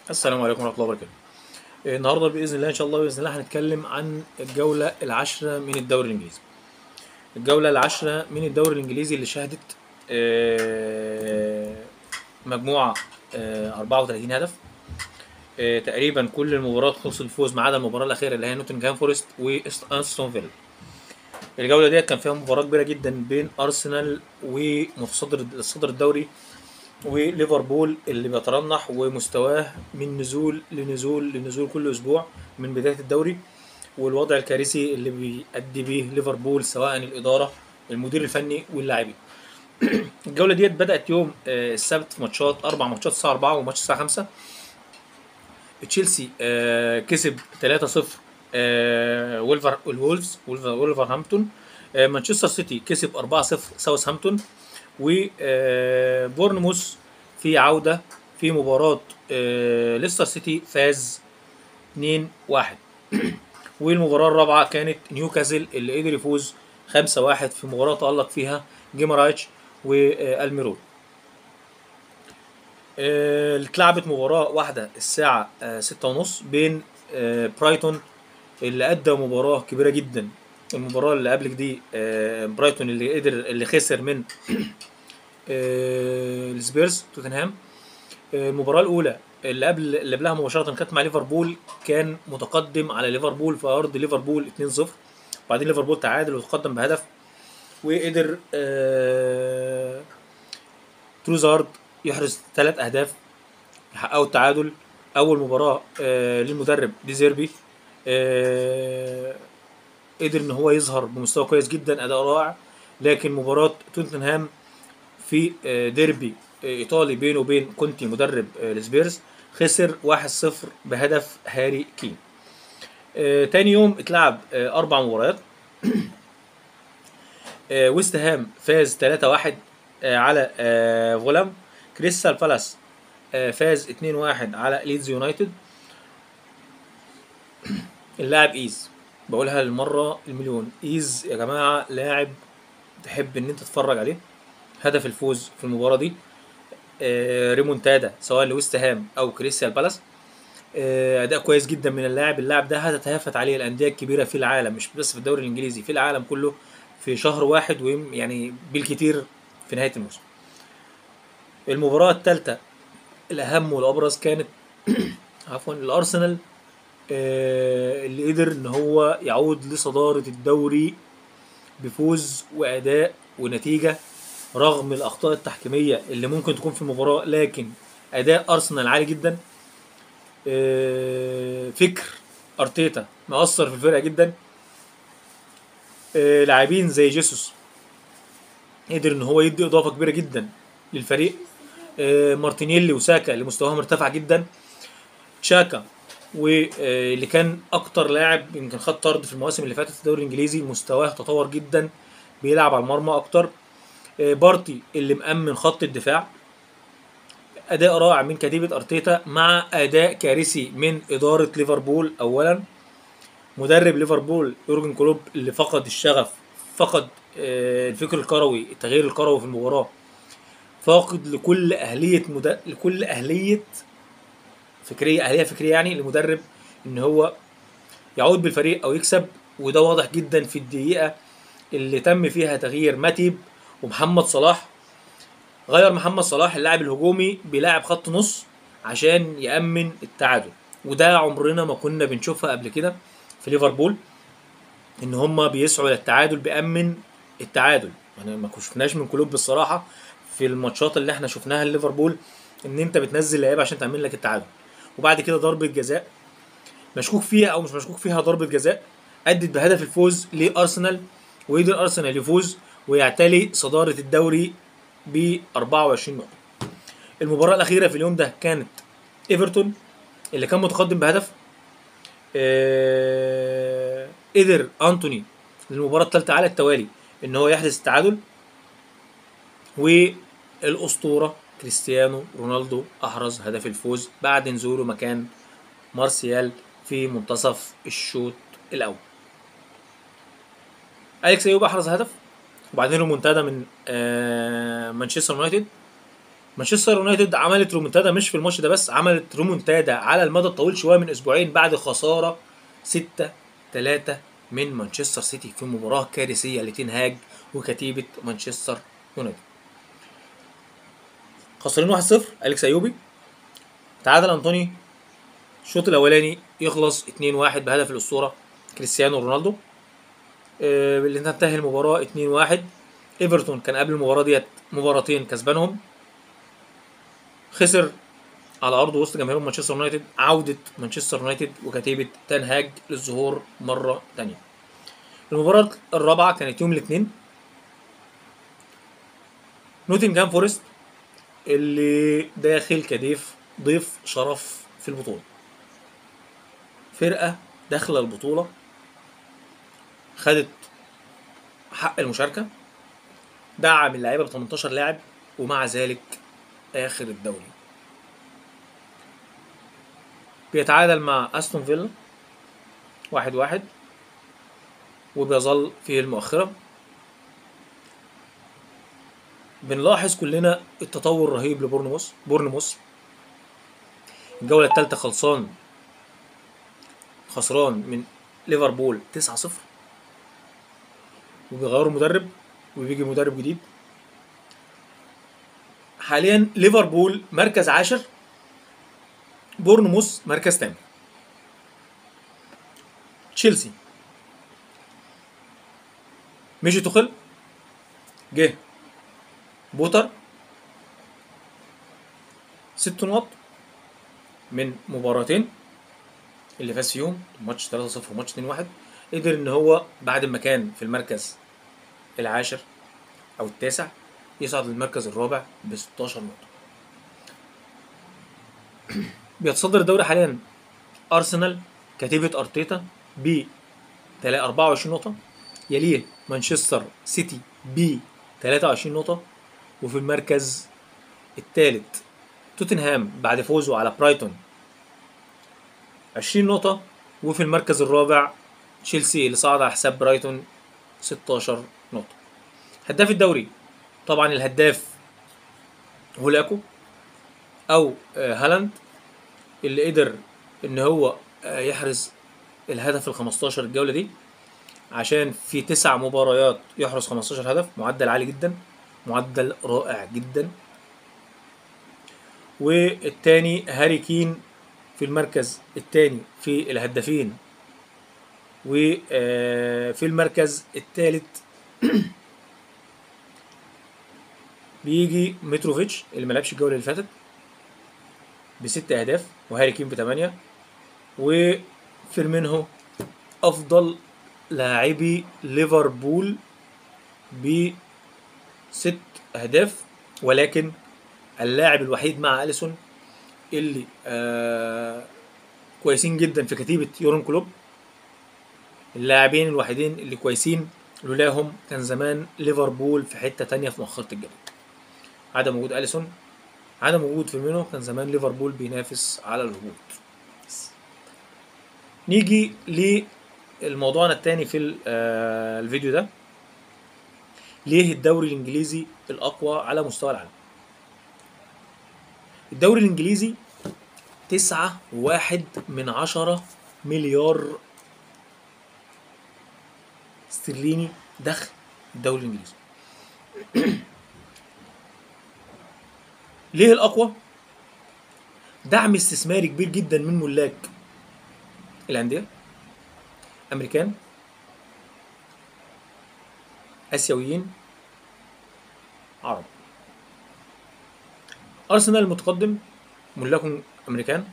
السلام عليكم ورحمة الله وبركاته. آه، النهارده بإذن الله إن شاء الله بإذن الله هنتكلم عن الجولة العاشرة من الدوري الإنجليزي. الجولة العاشرة من الدوري الإنجليزي اللي شهدت آه، مجموعة آه، 34 هدف. آه، تقريبا كل المباريات خلصت الفوز ما عدا المباراة الأخيرة اللي هي نوتنجهام فورست وأستون فيلا. الجولة ديت كان فيها مباراة كبيرة جدا بين أرسنال ومتصدر الصدر الدوري وليفربول اللي بيترنح ومستواه من نزول لنزول لنزول كل اسبوع من بدايه الدوري والوضع الكارثي اللي بيأدي بيه ليفربول سواء الاداره المدير الفني واللاعبين. الجوله ديت بدات يوم آه، السبت ماتشات اربع ماتشات الساعه 4 وماتش الساعه 5 تشيلسي آه، كسب 3-0 آه، وولفر الولفز ولفر- ولفرهامبتون آه، مانشستر سيتي كسب 4-0 ساوثهامبتون وبورنموث في عودة في مباراة آه، ليستر سيتي فاز 2-1 والمباراة الرابعة كانت نيوكاسل اللي قدر يفوز 5-1 في مباراة تألق فيها جيمرايتش والميرون آه، اتلعبت مباراة واحدة الساعة آه، ستة ونص بين آه، برايتون اللي أدى مباراة كبيرة جدا المباراة اللي قبلك دي آه، برايتون اللي قدر اللي خسر من آه، السبيرز توتنهام آه، المباراة الأولى اللي قبل اللي قبلها مباشرة كانت مع ليفربول كان متقدم على ليفربول في أرض ليفربول 2-0 وبعدين ليفربول تعادل وتقدم بهدف وقدر آه، تروزارد يحرز ثلاث أهداف يحققوا التعادل أول مباراة آه، للمدرب ديزيربي آه، قدر إن هو يظهر بمستوى كويس جدا أداء رائع لكن مباراة توتنهام في آه، ديربي آه، ايطالي بينه وبين كونتي مدرب آه، السبيرز خسر 1-0 بهدف هاري كين آه، تاني يوم اتلعب آه، اربع مباريات آه، ويست هام فاز 3-1 آه، على آه، فولام كريستال بالاس آه، فاز 2-1 على ليدز يونايتد اللاعب ايز بقولها للمره المليون ايز يا جماعه لاعب تحب ان انت تتفرج عليه هدف الفوز في المباراه دي آه، ريمونتادا سواء لويست هام او كريستال بالاس آه، اداء كويس جدا من اللاعب اللاعب ده هتتهافت عليه الانديه الكبيره في العالم مش بس في الدوري الانجليزي في العالم كله في شهر واحد ويم يعني بالكتير في نهايه الموسم المباراه الثالثه الاهم والابرز كانت عفوا الارسنال آه، اللي قدر ان هو يعود لصداره الدوري بفوز واداء ونتيجه رغم الاخطاء التحكيميه اللي ممكن تكون في المباراه لكن اداء ارسنال عالي جدا آه، فكر ارتيتا مؤثر في الفرقه جدا آه، لاعبين زي جيسوس قدر ان هو يدي اضافه كبيره جدا للفريق آه، مارتينيلي وساكا اللي مستواهم ارتفع جدا تشاكا واللي كان اكتر لاعب يمكن خد طرد في المواسم اللي فاتت في الدوري الانجليزي مستواه تطور جدا بيلعب على المرمى اكتر آه، بارتي اللي مأمن خط الدفاع اداء رائع من كتيبه ارتيتا مع اداء كارثي من اداره ليفربول اولا مدرب ليفربول يورجن كلوب اللي فقد الشغف فقد آه، الفكر الكروي التغيير الكروي في المباراه فاقد لكل اهليه مد... لكل اهليه فكريه اهليه فكريه يعني لمدرب ان هو يعود بالفريق او يكسب وده واضح جدا في الدقيقه اللي تم فيها تغيير ماتيب ومحمد صلاح غير محمد صلاح اللاعب الهجومي بلاعب خط نص عشان يأمن التعادل وده عمرنا ما كنا بنشوفها قبل كده في ليفربول ان هما بيسعوا للتعادل بأمن التعادل يعني ما شفناش من كلوب بالصراحه في الماتشات اللي احنا شفناها ليفربول ان انت بتنزل لعيبه عشان تأمن لك التعادل وبعد كده ضربه جزاء مشكوك فيها او مش مشكوك فيها ضربه جزاء ادت بهدف الفوز لارسنال وقدر ارسنال يفوز ويعتلي صداره الدوري ب 24 نقطه المباراه الاخيره في اليوم ده كانت ايفرتون اللي كان متقدم بهدف آه، قدر انتوني للمباراه الثالثه على التوالي ان هو يحدث التعادل والاسطوره كريستيانو رونالدو احرز هدف الفوز بعد نزوله مكان مارسيال في منتصف الشوط الاول اليكس ايوب احرز هدف وبعدين المنتدى من آه، مانشستر يونايتد مانشستر يونايتد عملت رومنتادا مش في الماتش ده بس عملت رومنتادا على المدى الطويل شويه من اسبوعين بعد خساره 6 3 من مانشستر سيتي في مباراه كارثيه لتنهاج وكتيبه مانشستر يونايتد خسرين 1-0 اليكس ايوبي تعادل انطوني الشوط الاولاني يخلص 2-1 بهدف الاسطوره كريستيانو رونالدو آه، اللي تنتهي المباراه 2-1 ايفرتون كان قبل المباراه ديت مباراتين كسبانهم خسر على ارض وسط جماهير مانشستر يونايتد عوده مانشستر يونايتد وكتيبه تنهاج للظهور مره تانية المباراه الرابعه كانت يوم الاثنين نوتنجهام فورست اللي داخل كضيف ضيف شرف في البطوله فرقه داخله البطوله خدت حق المشاركه دعم اللعيبه ب 18 لاعب ومع ذلك اخر الدوري بيتعادل مع استون فيلا واحد واحد وبيظل في المؤخرة بنلاحظ كلنا التطور الرهيب لبورنموث بورنموث الجولة الثالثة خلصان خسران من ليفربول 9-0 وبيغيروا مدرب وبيجي مدرب جديد حاليا ليفربول مركز عاشر بورنموث مركز تاني تشيلسي مشي تخل جه بوتر ست نقط من مباراتين اللي فاز فيهم ماتش 3-0 وماتش 2-1 قدر ان هو بعد ما كان في المركز العاشر او التاسع يصعد للمركز الرابع ب 16 نقطة بيتصدر الدوري حاليا ارسنال كتيبة ارتيتا ب 24 نقطة يليه مانشستر سيتي ب 23 نقطة وفي المركز الثالث توتنهام بعد فوزه على برايتون 20 نقطة وفي المركز الرابع تشيلسي اللي صعد على حساب برايتون 16 نقطة هداف الدوري طبعا الهداف هولاكو او آه، هالاند اللي قدر ان هو آه، يحرز الهدف ال 15 الجوله دي عشان في تسع مباريات يحرز 15 هدف معدل عالي جدا معدل رائع جدا والتاني هاري كين في المركز التاني في الهدافين وفي المركز الثالث بيجي متروفيتش اللي ما لعبش الجوله اللي فاتت بست اهداف وهاري كين بثمانيه وفيرمينهو افضل لاعبي ليفربول بست اهداف ولكن اللاعب الوحيد مع اليسون اللي آه كويسين جدا في كتيبه يورن كلوب اللاعبين الوحيدين اللي كويسين لولاهم كان زمان ليفربول في حته تانية في مؤخره الجدول عدم وجود اليسون عدم وجود فيرمينو كان زمان ليفربول بينافس على الهبوط نيجي لموضوعنا الثاني في ال- آه، الفيديو ده ليه الدوري الانجليزي الاقوى على مستوى العالم الدوري الانجليزي تسعة واحد من عشرة مليار استرليني دخل الدوري الانجليزي ليه الاقوى دعم استثماري كبير جدا من ملاك الانديه امريكان اسيويين عرب ارسنال المتقدم ملاكه امريكان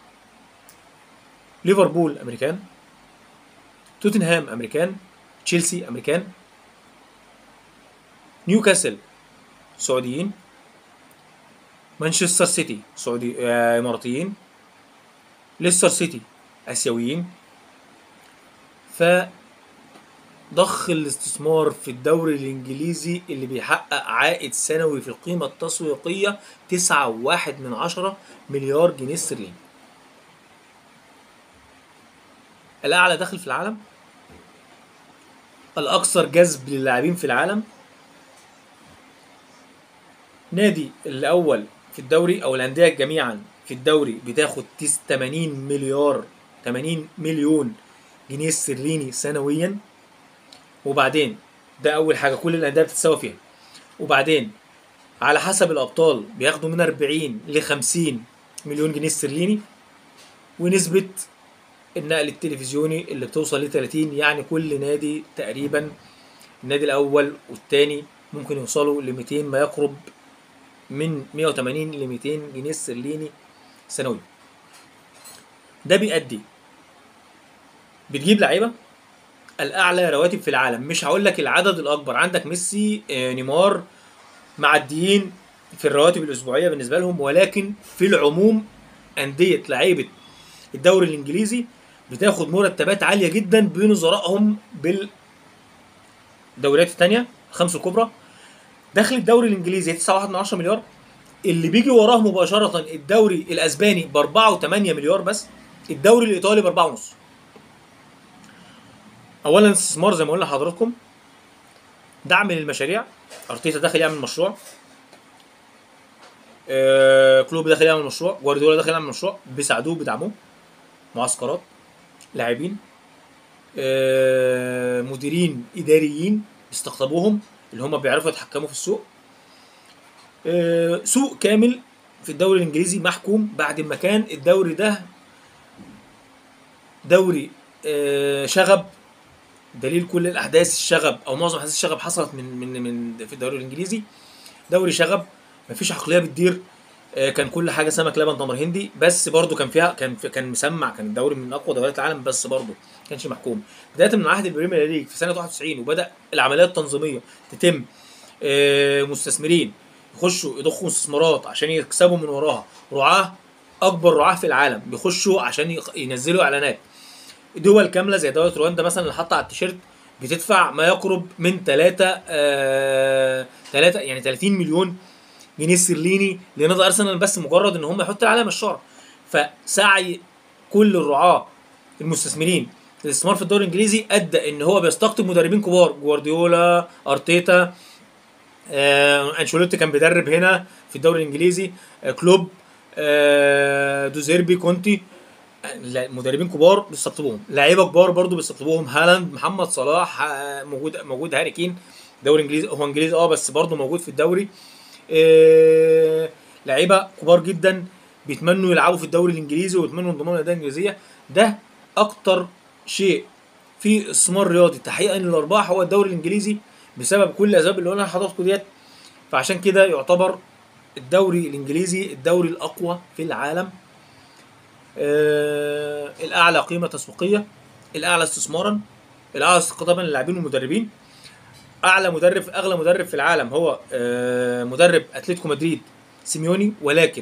ليفربول امريكان توتنهام امريكان تشيلسي امريكان نيوكاسل سعوديين مانشستر سيتي سعودي آه، اماراتيين ليستر سيتي اسيويين فضخ الاستثمار في الدوري الانجليزي اللي بيحقق عائد سنوي في القيمة التسويقية تسعة واحد من عشرة مليار جنيه استرليني الأعلى دخل في العالم الأكثر جذب للاعبين في العالم نادي الأول في الدوري او الانديه جميعا في الدوري بتاخد تس- 80 مليار 80 مليون جنيه استرليني سنويا وبعدين ده اول حاجه كل الانديه بتتساوى فيها وبعدين على حسب الابطال بياخدوا من 40 ل 50 مليون جنيه استرليني ونسبه النقل التلفزيوني اللي بتوصل ل 30 يعني كل نادي تقريبا النادي الاول والثاني ممكن يوصلوا ل 200 ما يقرب من 180 ل 200 جنيه استرليني سنويا ده بيؤدي بتجيب لعيبه الاعلى رواتب في العالم مش هقول لك العدد الاكبر عندك ميسي آه، نيمار معديين في الرواتب الاسبوعيه بالنسبه لهم ولكن في العموم انديه لعيبه الدوري الانجليزي بتاخد مرتبات عاليه جدا بنظرائهم بالدوريات الثانيه الخمس الكبرى دخل الدوري الانجليزي 9.1 مليار اللي بيجي وراه مباشره الدوري الاسباني ب 4.8 مليار بس الدوري الايطالي ب 4.5 اولا استثمار زي ما قلنا لحضراتكم دعم للمشاريع ارتيتا داخل يعمل مشروع آه، كلوب داخل يعمل مشروع جوارديولا داخل يعمل مشروع بيساعدوه بيدعموه معسكرات لاعبين آه، مديرين اداريين بيستقطبوهم اللي هم بيعرفوا يتحكموا في السوق آه، سوق كامل في الدوري الانجليزي محكوم بعد ما كان الدوري ده دوري آه، شغب دليل كل الاحداث الشغب او معظم احداث الشغب حصلت من من من في الدوري الانجليزي دوري شغب مفيش عقليه بتدير آه، كان كل حاجه سمك لبن تمر هندي بس برضو كان فيها كان في كان مسمع كان الدوري من اقوى دوريات العالم بس برضو ما كانش محكوم بدايه من عهد البريمير ليج في سنه 91 وبدا العمليات التنظيميه تتم آه، مستثمرين يخشوا يضخوا استثمارات عشان يكسبوا من وراها رعاه اكبر رعاه في العالم بيخشوا عشان يق- ينزلوا اعلانات دول كامله زي دوله رواندا مثلا اللي حاطه على التيشيرت بتدفع ما يقرب من 3 آه 3 يعني 30 مليون جنيه استرليني لنادي ارسنال بس مجرد ان هم يحطوا العلامه الشعر فسعي كل الرعاه المستثمرين الاستثمار في الدوري الانجليزي ادى ان هو بيستقطب مدربين كبار جوارديولا ارتيتا آه انشيلوتي كان بيدرب هنا في الدوري الانجليزي آه كلوب آه دوزيربي كونتي لا، مدربين كبار بيستقطبوهم لعيبه كبار برضو بيستقطبوهم هالاند محمد صلاح آه، موجود موجود هاري كين دوري انجليزي هو انجليزي اه بس برضو موجود في الدوري آه، لعيبه كبار جدا بيتمنوا يلعبوا في الدوري الانجليزي ويتمنوا ينضموا للانديه الانجليزيه ده اكتر شيء في استثمار رياضي تحقيقا للارباح هو الدوري الانجليزي بسبب كل الاسباب اللي قلنا لحضراتكم ديت فعشان كده يعتبر الدوري الانجليزي الدوري الاقوى في العالم آه، الاعلى قيمه تسويقيه الاعلى استثمارا الاعلى استقطابا للاعبين والمدربين اعلى مدرب اغلى مدرب في العالم هو آه، مدرب اتلتيكو مدريد سيميوني ولكن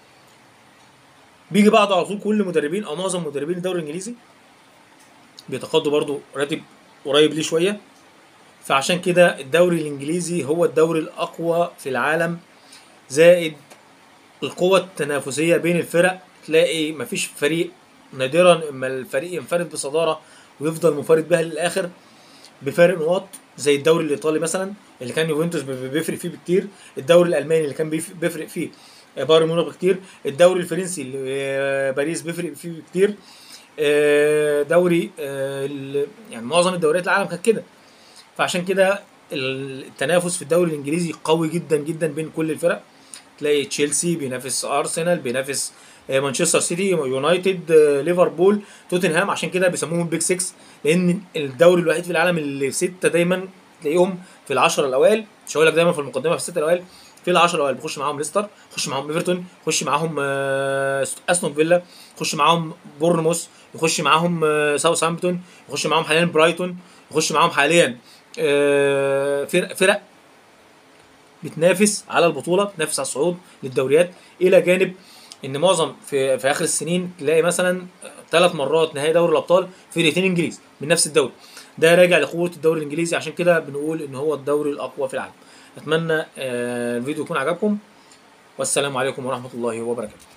بيجي بعده على طول كل مدربين او معظم مدربين الدوري الانجليزي بيتقاضوا برضو راتب قريب ليه شويه فعشان كده الدوري الانجليزي هو الدوري الاقوى في العالم زائد القوة التنافسية بين الفرق تلاقي مفيش فريق نادرا اما الفريق ينفرد بصدارة ويفضل منفرد بها للآخر بفارق نقاط زي الدوري الإيطالي مثلا اللي كان يوفنتوس بي- بيفرق فيه بكتير الدوري الألماني اللي كان بيف- بيفرق فيه بايرن ميونخ بكتير الدوري الفرنسي اللي آه، باريس بيفرق فيه بكتير آه، دوري آه، ال- يعني معظم الدوريات العالم كانت كده فعشان كده التنافس في الدوري الانجليزي قوي جدا جدا بين كل الفرق تلاقي تشيلسي بينافس ارسنال بينافس آه، مانشستر سيتي يونايتد آه، ليفربول توتنهام عشان كده بيسموهم بيج 6 لان الدوري الوحيد في العالم اللي سته دايما تلاقيهم في العشره الاوائل مش هقول لك دايما في المقدمه في السته الاوائل في العشره الاوائل بيخش معاهم ليستر يخش معاهم ايفرتون يخش معاهم آه، استون فيلا يخش معاهم بورنموث يخش معاهم آه، ساوثهامبتون يخش معاهم حاليا برايتون يخش معاهم حاليا آه، فرق فرق بتنافس على البطوله بتنافس على الصعود للدوريات الى جانب ان معظم في في اخر السنين تلاقي مثلا ثلاث مرات نهائي دوري الابطال فرقتين انجليز من نفس الدوري ده راجع لقوه الدوري الانجليزي عشان كده بنقول ان هو الدوري الاقوى في العالم اتمنى آه، الفيديو يكون عجبكم والسلام عليكم ورحمه الله وبركاته